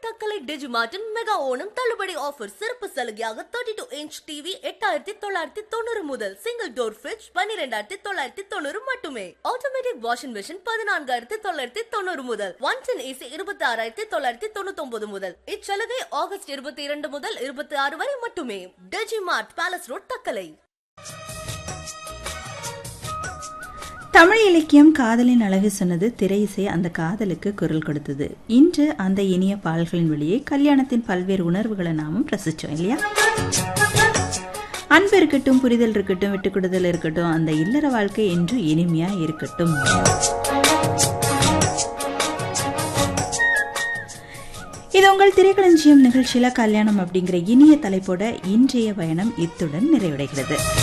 Thuckalay டிஜிமார்ட்டின் mega Onam தள்ளுபடி offer சிறப்பு சலுகையாக தேர்ட்டி டூ இன்ச் டிவி எட்டாயிரத்தி தொள்ளாயிரத்தி தொண்ணூறு முதல் சிங்கிள் டோர் ஃபிரிட்ஜ் பன்னிரெண்டாயிரத்தி தொள்ளாயிரத்தி தொண்ணூறு மட்டுமே ஆட்டோமேட்டிக் வாஷிங் மிஷின் பதினான்காயிரத்தி தொள்ளாயிரத்தி தொண்ணூறு முதல் ஒன் டென் ஏசி இருபத்தி ஆறாயிரத்தி தொள்ளாயிரத்தி தொண்ணூத்தி ஒன்பது முதல் இச்சலுகை ஆகஸ்ட் இருபத்தி இரண்டு முதல் இருபத்தி ஆறு வரை மட்டுமே Digimart palace road Thakkalai Tamil இலக்கியம் காதலின் அழகு சொன்னது திரை இசை அந்த காதலுக்கு குரல் கொடுத்தது இன்று அந்த இனிய பாடல்களின் வழியே கல்யாணத்தின் பல்வேறு உணர்வுகளை நாமும் ரசிச்சோம் இல்லையா அன்பு இருக்கட்டும் புரிதல் இருக்கட்டும் விட்டுக் கொடுதல் இருக்கட்டும் அந்த இல்லற வாழ்க்கை என்று இனிமையா இருக்கட்டும் இது உங்கள் திரைக்களஞ்சியம் நிகழ்ச்சியில கல்யாணம் அப்படிங்கிற இனிய தலைப்போட இன்றைய பயணம் இத்துடன் நிறைவடைகிறது